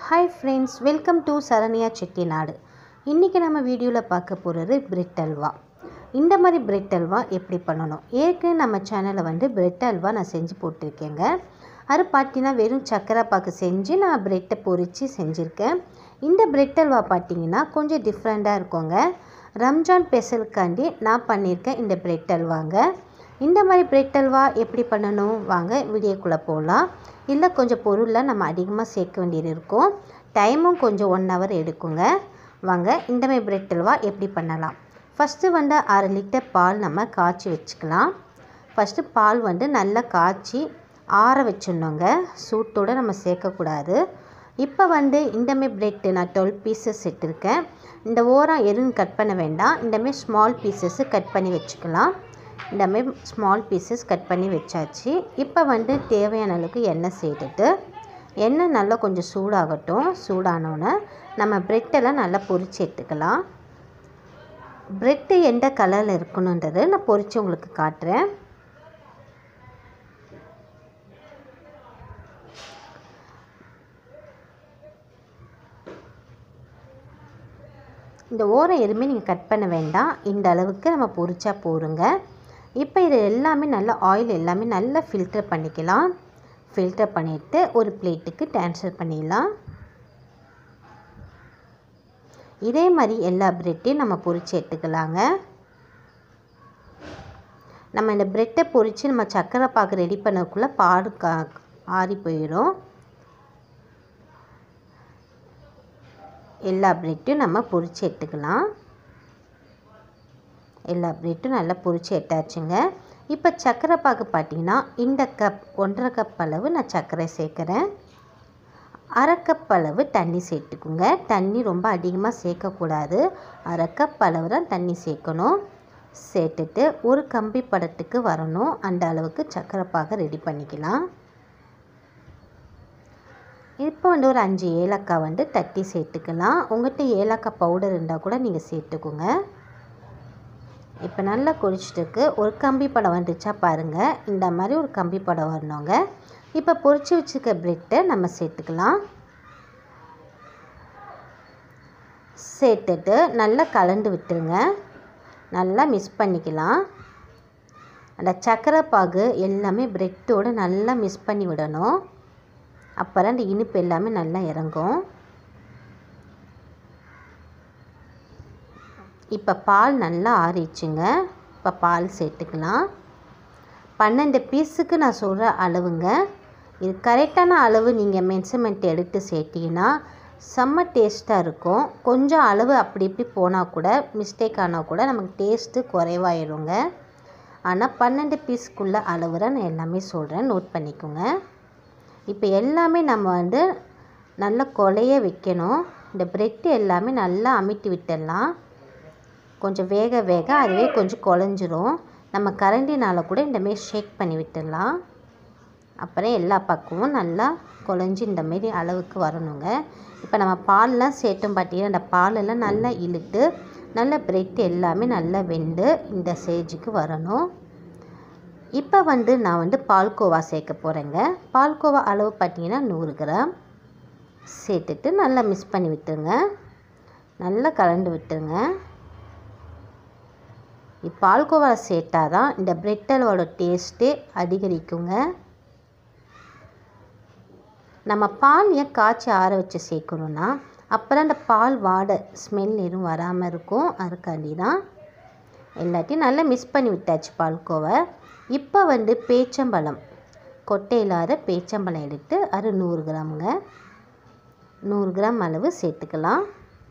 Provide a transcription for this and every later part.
hi friends welcome to Saranya Chettinad இன்றைக்கி நம்ம வீடியோவில் பார்க்க போகிறது பிரெட் அல்வா இந்த மாதிரி பிரெட் அல்வா எப்படி பண்ணணும் ஏற்கனவே நம்ம சேனலில் வந்து பிரெட் அல்வா நான் செஞ்சு போட்டிருக்கேங்க அது பார்த்தீங்கன்னா வெறும் சக்கரை பாக்கு செஞ்சு நான் பிரெட்டை பொரித்து செஞ்சுருக்கேன் இந்த பிரெட் அல்வா பார்த்தீங்கன்னா கொஞ்சம் டிஃப்ரெண்ட்டாக இருக்குங்க ரம்ஜான் ஸ்பெஷலுக்காண்டி நான் பண்ணியிருக்கேன் இந்த பிரெட் அல்வாங்க இந்த மாதிரி பிரெட் அல்வா எப்படி பண்ணணும் வாங்க வீடியோக்குள்ளே போகலாம் இல்லை கொஞ்சம் பொருளில் நம்ம அதிகமாக சேர்க்க வேண்டியது இருக்கும் டைமும் கொஞ்சம் ஒன் ஹவர் எடுக்குங்க வாங்க இந்த மாதிரி பிரெட் அல்வா எப்படி பண்ணலாம் ஃபஸ்ட்டு வந்து அரை லிட்டர் பால் நம்ம காய்ச்சி வச்சுக்கலாம் ஃபஸ்ட்டு பால் வந்து நல்லா காய்ச்சி ஆற வச்சிடணுங்க சூட்டோடு நம்ம சேர்க்கக்கூடாது இப்போ வந்து இந்தமாரி பிரெட்டு நான் டுவெல் பீசஸ் எடுத்திருக்கேன் இந்த ஓரம் எதுவும் கட் பண்ண வேண்டாம் இந்தமாரி ஸ்மால் பீசஸ்ஸு கட் பண்ணி வச்சுக்கலாம் இந்தமாரி ஸ்மால் பீசஸ் கட் பண்ணி வச்சாச்சு இப்போ வந்து தேவையான அளவுக்கு எண்ணெய் சேர்த்துட்டு எண்ணெய் நல்லா கொஞ்சம் சூடாகட்டும் சூடானோன்னே நம்ம ப்ரெட்டெல்லாம் நல்லா பொரிச்சு எடுத்துக்கலாம் ப்ரெட்டு எந்த கலரில் இருக்கணுன்றது நான் பொரித்து உங்களுக்கு காட்டுறேன் இந்த ஓரம் எதுவுமே நீங்கள் கட் பண்ண வேண்டாம் இந்த அளவுக்கு நம்ம பொரிச்சா போருங்க இப்போ இது எல்லாமே நல்லா ஆயில் எல்லாமே நல்லா ஃபில்டர் பண்ணிக்கலாம் ஃபில்டர் பண்ணிவிட்டு ஒரு பிளேட்டுக்கு ட்ரான்ஸ்ஃபர் பண்ணிடலாம் இதே மாதிரி எல்லா ப்ரெட்டையும் நம்ம பொரித்து எடுத்துக்கலாங்க நம்ம இந்த ப்ரெட்டை பொரித்து நம்ம சக்கரை பாக்கு ரெடி பண்ணக்குள்ளே பாடு கா ஆறி போயிடும் எல்லா ப்ரெட்டையும் நம்ம பொரித்து எடுத்துக்கலாம் எல்லா ப்ரெட்டும் நல்லா பொரித்து எடுத்தாச்சுங்க இப்போ சர்க்கரை பாகு பார்த்திங்கன்னா இந்த கப் ஒன்றரை கப் அளவு நான் சர்க்கரை சேர்க்குறேன் அரை கப் அளவு தண்ணி சேர்த்துக்குங்க தண்ணி ரொம்ப அதிகமாக சேர்க்கக்கூடாது அரை கப் அளவு தான் தண்ணி சேர்க்கணும் சேர்த்துட்டு ஒரு கம்பி படத்துக்கு வரணும் அந்த அளவுக்கு சர்க்கரை பாகை ரெடி பண்ணிக்கலாம் இப்போ வந்து ஒரு அஞ்சு ஏலக்காய் வந்து தட்டி சேர்த்துக்கலாம் உங்கள்கிட்ட ஏலக்காய் பவுடர் இருந்தால் கூட நீங்கள் சேர்த்துக்கோங்க இப்போ நல்லா கொதிச்சிட்டுக்கு ஒரு கம்பி படம் வந்துச்சா பாருங்கள் இந்த மாதிரி ஒரு கம்பி படம் வரணுங்க இப்போ பொரிச்சு வச்சுருக்க ப்ரெட்டை நம்ம சேர்த்துக்கலாம் சேர்த்துட்டு நல்லா கலந்து விட்டுருங்க நல்லா மிக்ஸ் பண்ணிக்கலாம் அந்த சக்கரை பாகு எல்லாமே ப்ரெட்டோடு நல்லா மிக்ஸ் பண்ணி விடணும் அப்புறம் அந்த இனிப்பு எல்லாமே நல்லா இறங்கும் இப்போ பால் நல்லா ஆறிச்சுங்க இப்போ பால் சேர்த்துக்கலாம் பன்னெண்டு பீஸுக்கு நான் சொல்கிற அளவுங்க இது கரெக்டான அளவு நீங்கள் மென்சமெண்ட் எடுத்து சேர்த்திங்கன்னா செம்ம டேஸ்ட்டாக இருக்கும் கொஞ்சம் அளவு அப்படி இப்படி போனால் கூட மிஸ்டேக் ஆனால் கூட நமக்கு டேஸ்ட்டு குறைவாயிருங்க ஆனால் பன்னெண்டு பீஸுக்குள்ள அளவு தான் நான் எல்லாமே சொல்கிறேன் நோட் பண்ணிக்கோங்க இப்போ எல்லாமே நம்ம வந்து நல்லா கொலைய வைக்கணும் இந்த ப்ரெட்டு எல்லாமே நல்லா அமிட்டி விட்டுடலாம் கொஞ்சம் வேக வேக அதுவே கொஞ்சம் குழஞ்சிரும் நம்ம கரண்டினால் கூட இந்தமாரி ஷேக் பண்ணி விட்டுடலாம் அப்புறம் எல்லா பக்கமும் நல்லா குழஞ்சி இந்தமாரி அளவுக்கு வரணுங்க இப்போ நம்ம பால்லாம் சேர்த்தோம் பார்த்தீங்கன்னா அந்த பாலெல்லாம் நல்லா இழுத்து நல்ல ப்ரெட் எல்லாமே நல்லா வெந்து இந்த ஸ்டேஜுக்கு வரணும் இப்போ வந்து நான் வந்து பால்கோவா சேர்க்க போகிறேங்க பால்கோவா அளவு பார்த்தீங்கன்னா நூறு கிராம் சேர்த்துட்டு நல்லா மிக்ஸ் பண்ணி விட்டுருங்க நல்லா கலந்து விட்டுருங்க பால்கோவா சேர்த்தா தான் இந்த பிரெட் அல்வாவோட டேஸ்ட்டே அதிகரிக்குங்க நம்ம பால் ஏன் காய்ச்சி ஆற வச்சு சேர்க்கணுன்னா அப்புறம் அந்த பால் வாடை ஸ்மெல் எதுவும் வராமல் இருக்கும் அதுக்காண்டி தான் எல்லாத்தையும் நல்லா மிக்ஸ் பண்ணி விட்டாச்சு பால்கோவை இப்போ வந்து பேச்சம்பழம் கொட்டை இல்லாத பேச்சம்பழம் எடுத்து அது நூறு கிராமுங்க நூறு கிராம் அளவு சேர்த்துக்கலாம்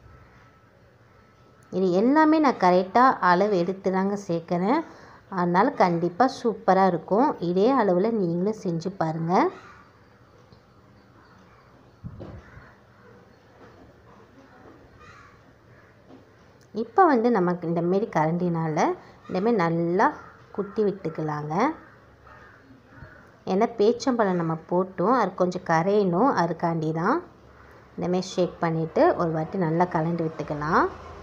இது எல்லாமே நான் கரெக்டாக அளவு எடுத்து தாங்க சேர்க்குறேன் அதனால் கண்டிப்பாக சூப்பராக இருக்கும் இதே அளவில் நீங்களும் செஞ்சு பாருங்கள் இப்போ வந்து நமக்கு இந்தமாரி கரண்டினால் இந்தமாரி நல்லா குத்தி விட்டுக்கலாங்க ஏன்னா பேச்சம்பழம் நம்ம போட்டோம் அது கொஞ்சம் கரையணும் அதுக்காண்டி தான் இந்தமாரி ஷேக் பண்ணிவிட்டு ஒரு வாட்டி நல்லா கலந்து விட்டுக்கலாம்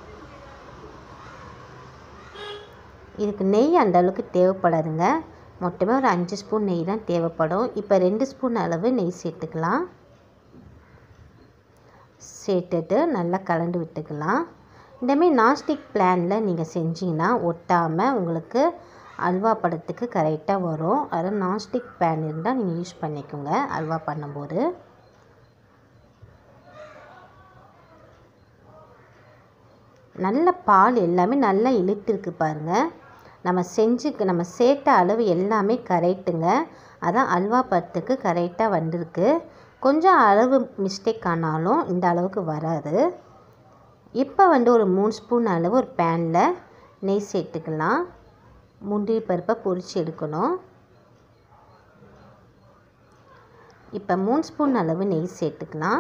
இதுக்கு நெய் அந்த அளவுக்கு தேவைப்படாதுங்க மொத்தமே ஒரு அஞ்சு ஸ்பூன் நெய் தான் தேவைப்படும் இப்போ ரெண்டு ஸ்பூன் அளவு நெய் சேர்த்துக்கலாம் சேர்த்துட்டு நல்லா கலந்து விட்டுக்கலாம் இந்தமாரி நான்ஸ்டிக் பிளானில் நீங்கள் செஞ்சிங்கன்னா ஒட்டாமல் உங்களுக்கு அல்வா படத்துக்கு கரெக்டாக வரும் அதில் நான்ஸ்டிக் பேன் இருந்தால் நீங்கள் யூஸ் பண்ணிக்கோங்க அல்வா பண்ணும்போது நல்ல பால் எல்லாமே நல்லா இழுத்துருக்கு பாருங்கள் நம்ம செஞ்சு நம்ம சேர்த்த அளவு எல்லாமே கரெக்டுங்க அதான் அல்வா பத்துக்கு கரெக்டாக வந்திருக்கு கொஞ்சம் அளவு மிஸ்டேக் ஆனாலும் இந்த அளவுக்கு வராது இப்போ வந்து ஒரு மூணு ஸ்பூன் அளவு ஒரு பேனில் நெய் சேர்த்துக்கலாம் முந்திரி பருப்பை பொரித்து எடுக்கணும் இப்போ மூணு ஸ்பூன் அளவு நெய் சேர்த்துக்கலாம்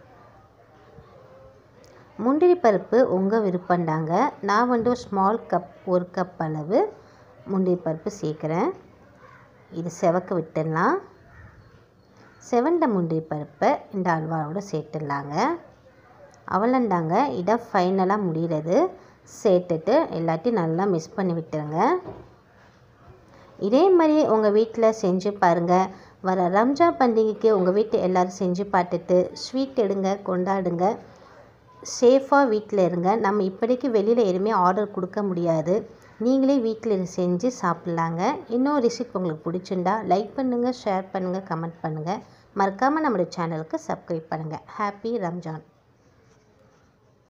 முந்திரி பருப்பு உங்கள் விருப்பம்தாங்க நான் வந்து ஒரு ஸ்மால் கப் ஒரு கப் அளவு முந்திரி பருப்பு சேர்க்குறேன் இது செவக்க விட்டுடலாம் செவந்த முந்திரி பருப்பை இந்த அல்வாவோட சேர்த்துடலாங்க அவ்வளோந்தாங்க இதான் ஃபைனலாக முடிகிறது சேர்த்துட்டு எல்லாத்தையும் நல்லா மிக்ஸ் பண்ணி விட்டுருங்க இதே மாதிரி உங்கள் வீட்டில் செஞ்சு பாருங்கள் வர ரம்ஜான் பண்டிகைக்கு உங்கள் வீட்டு எல்லோரும் செஞ்சு பார்த்துட்டு ஸ்வீட் எடுங்க கொண்டாடுங்க சேஃபாக வீட்டில் இருங்க நம்ம இப்போதைக்கு வெளியில் எதுவுமே ஆர்டர் கொடுக்க முடியாது நீங்களே வீட்டில் செஞ்சு சாப்பிட்லாங்க இன்னும் ரெசிபி உங்களுக்கு பிடிச்சிருந்தா லைக் பண்ணுங்கள் ஷேர் பண்ணுங்கள் கமெண்ட் பண்ணுங்கள் மறக்காமல் நம்மளோட சேனலுக்கு சப்ஸ்கிரைப் பண்ணுங்கள் ஹாப்பி ரம்ஜான்